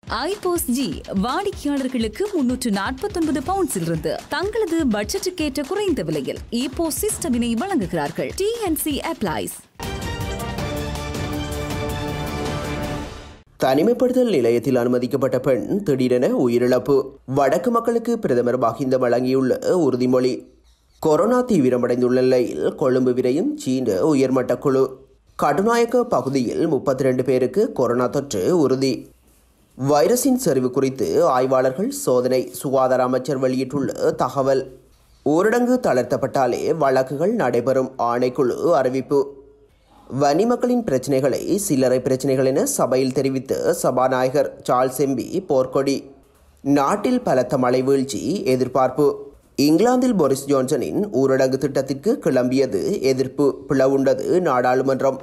ஐபோஸ் G வாடிக்கையாளர்களுக்கு முன்னூற்று நாற்பத்தொன்பது பவுண்ட்ஸிலிருந்து தங்களது பட்ஜெட்டுக்கேற்ற குறைந்த விலையில் ஈபோஸ் சிஸ்டமினை வழங்குகிறார்கள் டிஎன்சி அப்ளைஸ் தனிமைப்படுத்தல் நிலையத்தில் அனுமதிக்கப்பட்ட பெண் திடீரென உயிரிழப்பு வடக்கு மக்களுக்கு பிரதமர் மஹிந்த வழங்கியுள்ள உறுதிமொழி கொரோனா தீவிரமடைந்துள்ள நிலையில் கொழும்பு விரையும் சீன உயர்மட்ட குழு கடுநாயக்க பகுதியில் முப்பத்தி ரெண்டு பேருக்கு கொரோனா தொற்று உறுதி வைரஸின் சரிவு குறித்து ஆய்வாளர்கள் சோதனை சுகாதார அமைச்சர் வெளியிட்டுள்ள தகவல் ஊரடங்கு தளர்த்தப்பட்டாலே வழக்குகள் நடைபெறும் ஆணைக்குழு அறிவிப்பு வன்னி மக்களின் பிரச்சனைகளை சில்லறை பிரச்சனைகள் என சபையில் தெரிவித்த சபாநாயகர் சார்ல்ஸ் எம்பி போர்க்கொடி நாட்டில் பலத்த மழை வீழ்ச்சி எதிர்பார்ப்பு இங்கிலாந்தில் போரிஸ் ஜான்சனின் ஊரடங்கு திட்டத்திற்கு கிளம்பியது எதிர்ப்பு பிளவுண்டது நாடாளுமன்றம்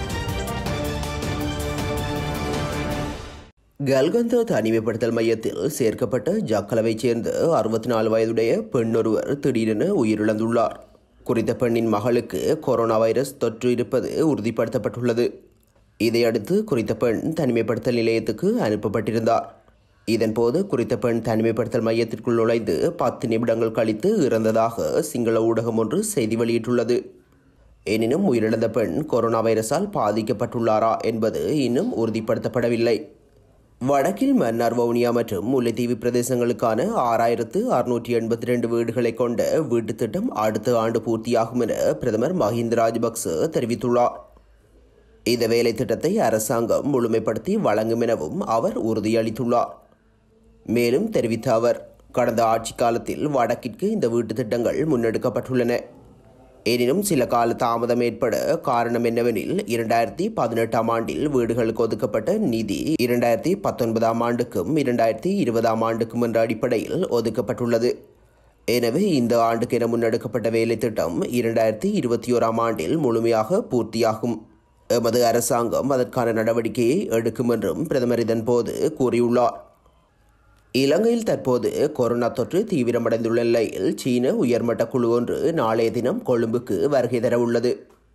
கல்கந்த தனிமைப்படுத்தல் மையத்தில் சேர்க்கப்பட்ட ஜக்கலவைச் சேர்ந்த அறுபத்தி நாலு வயதுடைய பெண்ணொருவர் திடீரென உயிரிழந்துள்ளார் குறித்த பெண்ணின் மகளுக்கு கொரோனா வைரஸ் தொற்று இருப்பது உறுதிப்படுத்தப்பட்டுள்ளது இதையடுத்து குறித்த பெண் தனிமைப்படுத்தல் நிலையத்துக்கு அனுப்பப்பட்டிருந்தார் இதன்போது குறித்த பெண் தனிமைப்படுத்தல் மையத்திற்குள் நுழைந்து பத்து நிமிடங்கள் கழித்து இறந்ததாக சிங்கள ஊடகம் ஒன்று செய்தி வெளியிட்டுள்ளது எனினும் உயிரிழந்த பெண் கொரோனா வைரஸால் பாதிக்கப்பட்டுள்ளாரா என்பது இன்னும் உறுதிப்படுத்தப்படவில்லை வடக்கில் மன்னார் வவுனியா மற்றும் முல்லைத்தீவு பிரதேசங்களுக்கான ஆறாயிரத்து அறுநூற்றி எண்பத்தி ரெண்டு வீடுகளை கொண்ட வீட்டுத் திட்டம் அடுத்த ஆண்டு பூர்த்தியாகும் என பிரதமர் மஹிந்த ராஜபக்ச தெரிவித்துள்ளார் இந்த வேலை திட்டத்தை அரசாங்கம் முழுமைப்படுத்தி வழங்கும் எனவும் அவர் உறுதியளித்துள்ளார் மேலும் தெரிவித்த அவர் கடந்த ஆட்சி காலத்தில் வடக்கிற்கு இந்த வீட்டுத் திட்டங்கள் முன்னெடுக்கப்பட்டுள்ளன எனினும் சில கால தாமதம் ஏற்பட காரணம் என்னவெனில் இரண்டாயிரத்தி பதினெட்டாம் ஆண்டில் வீடுகளுக்கு ஒதுக்கப்பட்ட நிதி இரண்டாயிரத்தி பத்தொன்பதாம் ஆண்டுக்கும் இரண்டாயிரத்தி இருபதாம் ஆண்டுக்கும் என்ற அடிப்படையில் ஒதுக்கப்பட்டுள்ளது எனவே இந்த ஆண்டுக்கென முன்னெடுக்கப்பட்ட வேலை திட்டம் இரண்டாயிரத்தி இருபத்தி ஓராம் ஆண்டில் முழுமையாக பூர்த்தியாகும் எமது அரசாங்கம் அதற்கான நடவடிக்கையை எடுக்கும் என்றும் பிரதமர் இதன்போது கூறியுள்ளார் இலங்கையில் தற்போது கொரோனா தொற்று தீவிரமடைந்துள்ள நிலையில் சீன உயர்மட்ட குழு ஒன்று நாளைய தினம் கொழும்புக்கு வருகை தர உள்ளது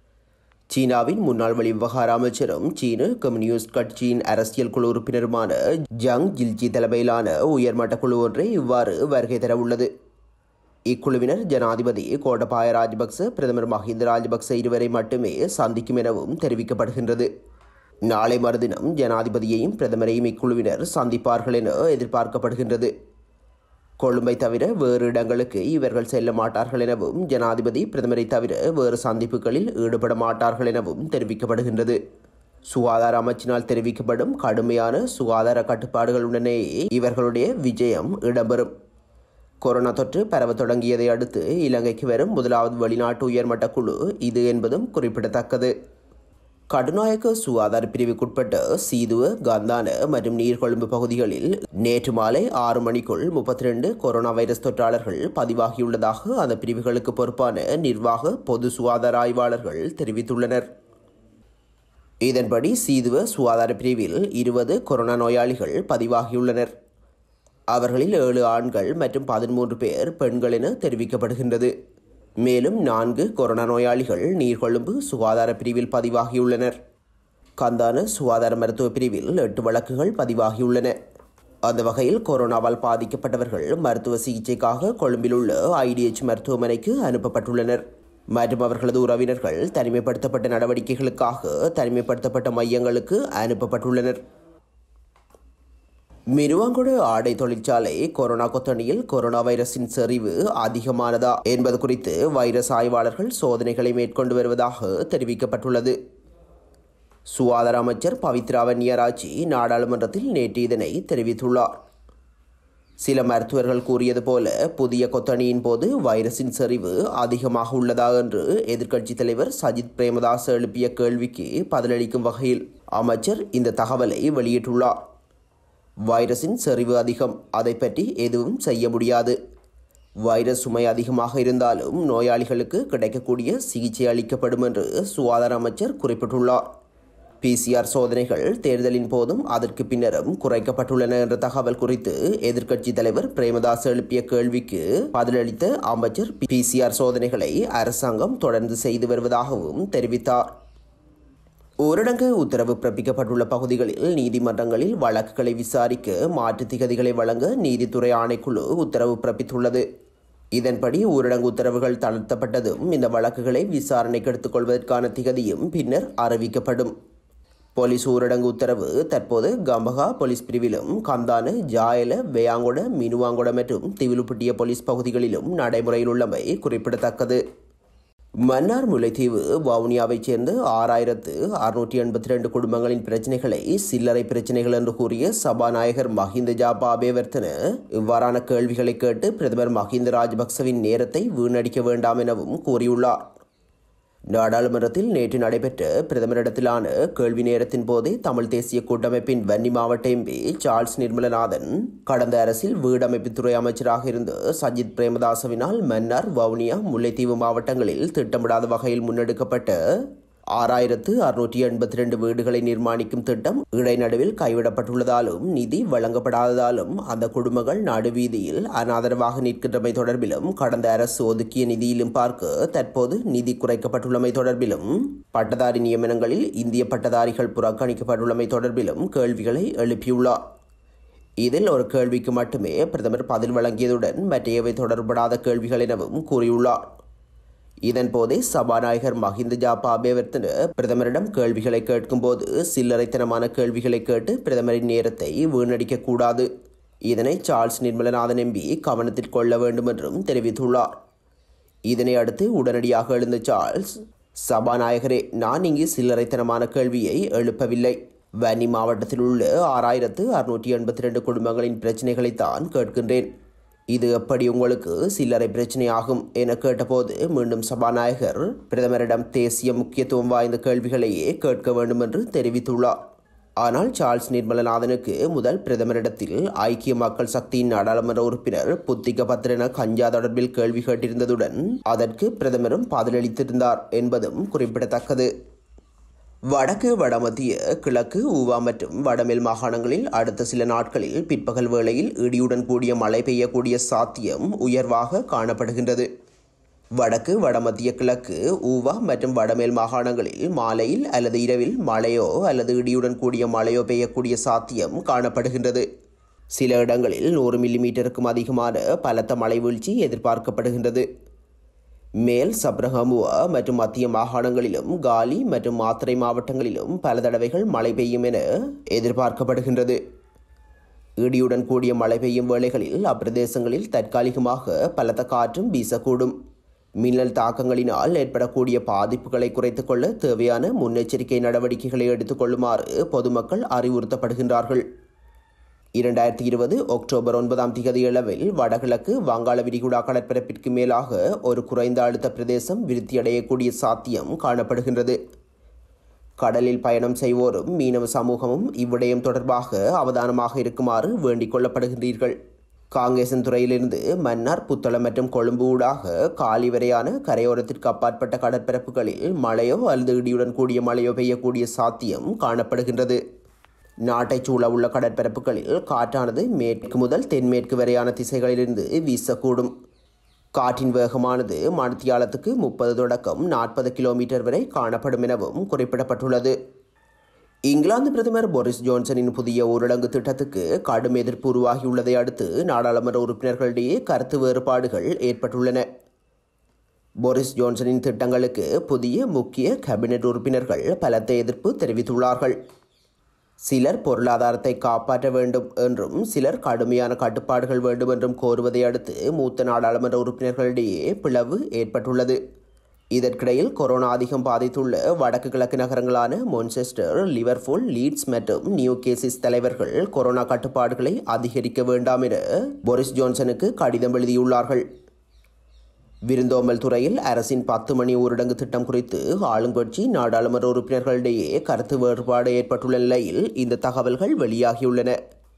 சீனாவின் முன்னாள் வெளிவிவகார அமைச்சரும் சீன கம்யூனிஸ்ட் கட்சியின் அரசியல் குழு உறுப்பினருமான ஜங் ஜில்ஜி தலைமையிலான உயர்மட்ட குழு ஒன்றை இவ்வாறு வருகை தர உள்ளது இக்குழுவினர் ஜனாதிபதி கோட்டபாய ராஜபக்ச பிரதமர் மஹிந்த ராஜபக்ச இருவரை மட்டுமே சந்திக்கும் எனவும் தெரிவிக்கப்படுகின்றது நாளை மறுதினம் ஜனாதிபதியையும் பிரதமரையும் இக்குழுவினர் சந்திப்பார்கள் என எதிர்பார்க்கப்படுகின்றது கொழும்பை தவிர வேறு இடங்களுக்கு இவர்கள் செல்ல மாட்டார்கள் எனவும் ஜனாதிபதி பிரதமரை தவிர வேறு சந்திப்புகளில் ஈடுபட மாட்டார்கள் எனவும் தெரிவிக்கப்படுகின்றது சுகாதார அமைச்சினால் தெரிவிக்கப்படும் கடுமையான சுகாதார கட்டுப்பாடுகளுடனேயே இவர்களுடைய விஜயம் இடம்பெறும் கொரோனா தொற்று பரவ தொடங்கியதை அடுத்து இலங்கைக்கு வரும் முதலாவது வெளிநாட்டு உயர்மட்ட குழு இது என்பதும் குறிப்பிடத்தக்கது கடுநாயக்க சுகாதார பிரிவுக்குட்பட்ட சீதுவ கந்தான மற்றும் நீர்கொழும்பு பகுதிகளில் நேற்று மாலை ஆறு மணிக்குள் முப்பத்தி ரெண்டு கொரோனா வைரஸ் தொற்றாளர்கள் பதிவாகியுள்ளதாக அந்த பிரிவுகளுக்கு பொறுப்பான நிர்வாக பொது சுகாதார ஆய்வாளர்கள் தெரிவித்துள்ளனர் இதன்படி சீதுவ சுகாதார பிரிவில் இருபது கொரோனா நோயாளிகள் பதிவாகியுள்ளனர் அவர்களில் ஏழு ஆண்கள் மற்றும் பதிமூன்று பேர் பெண்கள் என தெரிவிக்கப்படுகின்றது மேலும் நான்கு கொரோனா நோயாளிகள் நீர்கொழும்பு சுகாதார பிரிவில் பதிவாகியுள்ளனர் கந்தான சுகாதார மருத்துவ பிரிவில் எட்டு வழக்குகள் பதிவாகியுள்ளன அந்த வகையில் கொரோனாவால் பாதிக்கப்பட்டவர்கள் மருத்துவ சிகிச்சைக்காக கொழும்பில் உள்ள ஐடிஎச் மருத்துவமனைக்கு அனுப்பப்பட்டுள்ளனர் மற்றும் அவர்களது உறவினர்கள் தனிமைப்படுத்தப்பட்ட நடவடிக்கைகளுக்காக தனிமைப்படுத்தப்பட்ட மையங்களுக்கு அனுப்பப்பட்டுள்ளனர் மிருவாங்குடு ஆடை தொழிற்சாலை கொரோனா கொத்தணியில் கொரோனா வைரஸின் செறிவு அதிகமானதா என்பது குறித்து வைரஸ் ஆய்வாளர்கள் சோதனைகளை மேற்கொண்டு வருவதாக தெரிவிக்கப்பட்டுள்ளது சுகாதார அமைச்சர் பவித்ரா வன்னியராஜி நாடாளுமன்றத்தில் நேற்று இதனை தெரிவித்துள்ளார் சில மருத்துவர்கள் கூறியது போல புதிய கொத்தணியின் போது வைரஸின் செறிவு அதிகமாக உள்ளதா என்று எதிர்க்கட்சித் தலைவர் சஜித் பிரேமதாஸ் எழுப்பிய கேள்விக்கு பதிலளிக்கும் வகையில் அமைச்சர் இந்த தகவலை வெளியிட்டுள்ளார் வைரஸின் செறிவு அதிகம் அதை பற்றி எதுவும் செய்ய முடியாது வைரஸ் சுமை அதிகமாக இருந்தாலும் நோயாளிகளுக்கு கிடைக்கக்கூடிய சிகிச்சை அளிக்கப்படும் என்று சுகாதார அமைச்சர் குறிப்பிட்டுள்ளார் பிசிஆர் சோதனைகள் தேர்தலின் போதும் அதற்கு பின்னரும் குறைக்கப்பட்டுள்ளன என்ற தகவல் குறித்து எதிர்க்கட்சித் தலைவர் பிரேமதாஸ் எழுப்பிய கேள்விக்கு பதிலளித்த அமைச்சர் பிசிஆர் சோதனைகளை அரசாங்கம் தொடர்ந்து செய்து வருவதாகவும் தெரிவித்தார் ஊரடங்கு உத்தரவு பிறப்பிக்கப்பட்டுள்ள பகுதிகளில் நீதிமன்றங்களில் வழக்குகளை விசாரிக்க மாற்று திகதிகளை வழங்க நீதித்துறை ஆணைக்குழு உத்தரவு பிறப்பித்துள்ளது இதன்படி ஊரடங்கு உத்தரவுகள் தளர்த்தப்பட்டதும் இந்த வழக்குகளை விசாரணைக்கு எடுத்துக்கொள்வதற்கான திகதியும் பின்னர் அறிவிக்கப்படும் போலீஸ் ஊரடங்கு உத்தரவு தற்போது கம்பகா போலீஸ் பிரிவிலும் கந்தான ஜாயல வேயாங்கொட மினுவாங்கொட மற்றும் திவிலுப்பட்டிய போலீஸ் பகுதிகளிலும் நடைமுறையில் உள்ளமை குறிப்பிடத்தக்கது மன்னார் முல்லைத்தீவு வவுனியாவைச் சேர்ந்த ஆறாயிரத்து அறுநூற்றி எண்பத்தி ரெண்டு குடும்பங்களின் பிரச்சினைகளை சில்லறை பிரச்சினைகள் என்று கூறிய சபாநாயகர் மஹிந்த ஜாபா அபேவர்த்தன இவ்வாறான கேள்விகளை கேட்டு பிரதமர் மஹிந்த ராஜபக்சவின் நேரத்தை வீணடிக்க வேண்டாம் எனவும் கூறியுள்ளார் நாடாளுமன்றத்தில் நேற்று நடைபெற்ற பிரதமரிடத்திலான கேள்வி நேரத்தின் போதே தமிழ் தேசிய கூட்டமைப்பின் வன்னி மாவட்ட எம்பி சார்ல்ஸ் நிர்மலநாதன் கடந்த அரசில் வீடமைப்புத்துறை அமைச்சராக இருந்த சஜித் பிரேமதாசவினால் மன்னார் வவுனியா முல்லைத்தீவு மாவட்டங்களில் திட்டமிடாத வகையில் முன்னெடுக்கப்பட்ட ஆறாயிரத்து அறுநூற்றி எண்பத்தி ரெண்டு வீடுகளை நிர்மாணிக்கும் திட்டம் இடைநடுவில் கைவிடப்பட்டுள்ளதாலும் நிதி வழங்கப்படாததாலும் அந்த குடும்பங்கள் நடுவீதியில் அனாதரவாக நிற்கின்றமை தொடர்பிலும் கடந்த அரசு ஒதுக்கிய நிதியிலும் பார்க்க தற்போது நிதி குறைக்கப்பட்டுள்ளமை தொடர்பிலும் பட்டதாரி நியமனங்களில் இந்திய பட்டதாரிகள் புறக்கணிக்கப்பட்டுள்ளமை தொடர்பிலும் கேள்விகளை எழுப்பியுள்ளார் இதில் ஒரு கேள்விக்கு மட்டுமே பிரதமர் பதில் வழங்கியதுடன் மற்றையவை தொடர்படாத கேள்விகள் எனவும் கூறியுள்ளார் இதன்போதே சபாநாயகர் மஹிந்த ஜாபா அபேவர்த்தன பிரதமரிடம் கேள்விகளை கேட்கும்போது சில்லறைத்தனமான கேள்விகளை கேட்டு பிரதமரின் நேரத்தை வீணடிக்க கூடாது இதனை சார்ல்ஸ் நிர்மலநாதன் எம்பி கவனத்தில் கொள்ள வேண்டும் என்றும் தெரிவித்துள்ளார் இதனை அடுத்து உடனடியாக எழுந்த சார்ல்ஸ் சபாநாயகரே நான் இங்கு சில்லறைத்தனமான கேள்வியை எழுப்பவில்லை வன்னி மாவட்டத்தில் உள்ள ஆறாயிரத்து அறுநூற்றி எண்பத்தி ரெண்டு குடும்பங்களின் பிரச்சினைகளைத்தான் கேட்கின்றேன் இது எப்படி உங்களுக்கு சில்லறை பிரச்சனையாகும் என கேட்டபோது மீண்டும் சபாநாயகர் பிரதமரிடம் தேசிய முக்கியத்துவம் வாய்ந்த கேள்விகளையே கேட்க வேண்டும் என்று தெரிவித்துள்ளார் ஆனால் சார்ல்ஸ் நிர்மலநாதனுக்கு முதல் பிரதமரிடத்தில் ஐக்கிய மக்கள் சக்தியின் நாடாளுமன்ற உறுப்பினர் புத்திக பத்திரன கஞ்சா தொடர்பில் கேள்வி கேட்டிருந்ததுடன் அதற்கு பிரதமரும் பதிலளித்திருந்தார் என்பதும் குறிப்பிடத்தக்கது வடக்கு வடமத்திய கிழக்கு ஊவா மற்றும் வடமேல் மாகாணங்களில் அடுத்த சில நாட்களில் பிற்பகல் வேளையில் இடியுடன் கூடிய மழை பெய்யக்கூடிய சாத்தியம் உயர்வாக காணப்படுகின்றது வடக்கு வடமத்திய கிழக்கு ஊவா மற்றும் வடமேல் மாகாணங்களில் மாலையில் அல்லது இரவில் மழையோ அல்லது இடியுடன் கூடிய மழையோ பெய்யக்கூடிய சாத்தியம் காணப்படுகின்றது சில இடங்களில் நூறு மில்லிமீட்டருக்கும் அதிகமான பலத்த மழை வீழ்ச்சி எதிர்பார்க்கப்படுகின்றது மேல் சப்ரஹமுவா மற்றும் மத்திய மாகாணங்களிலும் காலி மற்றும் மாத்திரை மாவட்டங்களிலும் பல தடவைகள் மழை பெய்யும் என எதிர்பார்க்கப்படுகின்றது இடியுடன் கூடிய மழை பெய்யும் வேளைகளில் அப்பிரதேசங்களில் தற்காலிகமாக பலத்த காற்றும் வீசக்கூடும் மின்னல் தாக்கங்களினால் ஏற்படக்கூடிய பாதிப்புகளை குறைத்துக் கொள்ள தேவையான முன்னெச்சரிக்கை நடவடிக்கைகளை எடுத்துக்கொள்ளுமாறு பொதுமக்கள் அறிவுறுத்தப்படுகின்றார்கள் இரண்டாயிரத்தி இருபது அக்டோபர் ஒன்பதாம் திகதி அளவில் வடகிழக்கு வங்காள விரிகுடா கடற்பரப்பிற்கு மேலாக ஒரு குறைந்த அழுத்த பிரதேசம் விருத்தியடையக்கூடிய சாத்தியம் காணப்படுகின்றது கடலில் பயணம் செய்வோரும் மீனவ சமூகமும் இவ்விடயம் தொடர்பாக அவதானமாக இருக்குமாறு வேண்டிக் கொள்ளப்படுகின்றீர்கள் காங்கேசன் துறையிலிருந்து மன்னார் புத்தளம் மற்றும் கொழும்பு ஊடாக காலி வரையான கரையோரத்திற்கு அப்பாற்பட்ட கடற்பரப்புகளில் மழையோ அல்லது இடியுடன் கூடிய மழையோ பெய்யக்கூடிய சாத்தியம் காணப்படுகின்றது நாட்டைச் சூழ உள்ள கடற்பரப்புகளில் காற்றானது மேற்கு முதல் தென்மேற்கு வரையான திசைகளிலிருந்து வீசக்கூடும் காற்றின் வேகமானது மணித்தியாலத்துக்கு முப்பது தொடக்கம் நாற்பது கிலோமீட்டர் வரை காணப்படும் எனவும் குறிப்பிடப்பட்டுள்ளது இங்கிலாந்து பிரதமர் போரிஸ் ஜான்சனின் புதிய ஊரடங்கு திட்டத்துக்கு கடும் எதிர்ப்பு உருவாகியுள்ளதை அடுத்து நாடாளுமன்ற உறுப்பினர்களிடையே கருத்து வேறுபாடுகள் ஏற்பட்டுள்ளன போரிஸ் ஜான்சனின் திட்டங்களுக்கு புதிய முக்கிய கேபினெட் உறுப்பினர்கள் பலத்த எதிர்ப்பு தெரிவித்துள்ளார்கள் சிலர் பொருளாதாரத்தை காப்பாற்ற வேண்டும் என்றும் சிலர் கடுமையான கட்டுப்பாடுகள் வேண்டும் என்றும் கோருவதை அடுத்து மூத்த நாடாளுமன்ற உறுப்பினர்களிடையே பிளவு ஏற்பட்டுள்ளது இதற்கிடையில் கொரோனா அதிகம் பாதித்துள்ள வடக்கு கிழக்கு நகரங்களான மொன்செஸ்டர் லிவர்பூல் லீட்ஸ் மற்றும் நியூ கேசிஸ் தலைவர்கள் கொரோனா கட்டுப்பாடுகளை அதிகரிக்க வேண்டாம் என போரிஸ் ஜான்சனுக்கு கடிதம் எழுதியுள்ளார்கள் விருந்தோம்பல் துறையில் அரசின் பத்து மணி ஊரடங்கு திட்டம் குறித்து ஆளுங்கட்சி நாடாளுமன்ற உறுப்பினர்களிடையே கருத்து வேறுபாடு ஏற்பட்டுள்ள நிலையில் இந்த தகவல்கள் வெளியாகியுள்ளன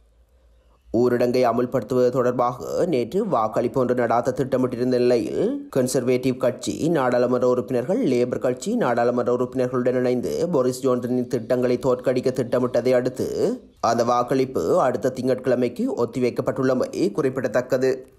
ஊரடங்கை அமுல்படுத்துவது தொடர்பாக நேற்று வாக்களிப்பு ஒன்று நடாத்த திட்டமிட்டிருந்த நிலையில் கன்சர்வேட்டிவ் கட்சி நாடாளுமன்ற உறுப்பினர்கள் லேபர் கட்சி நாடாளுமன்ற உறுப்பினர்களுடன் இணைந்து போரிஸ் ஜான்சனின் திட்டங்களை தோற்கடிக்க திட்டமிட்டதை அடுத்து அந்த வாக்களிப்பு அடுத்த திங்கட்கிழமைக்கு ஒத்திவைக்கப்பட்டுள்ளமை குறிப்பிடத்தக்கது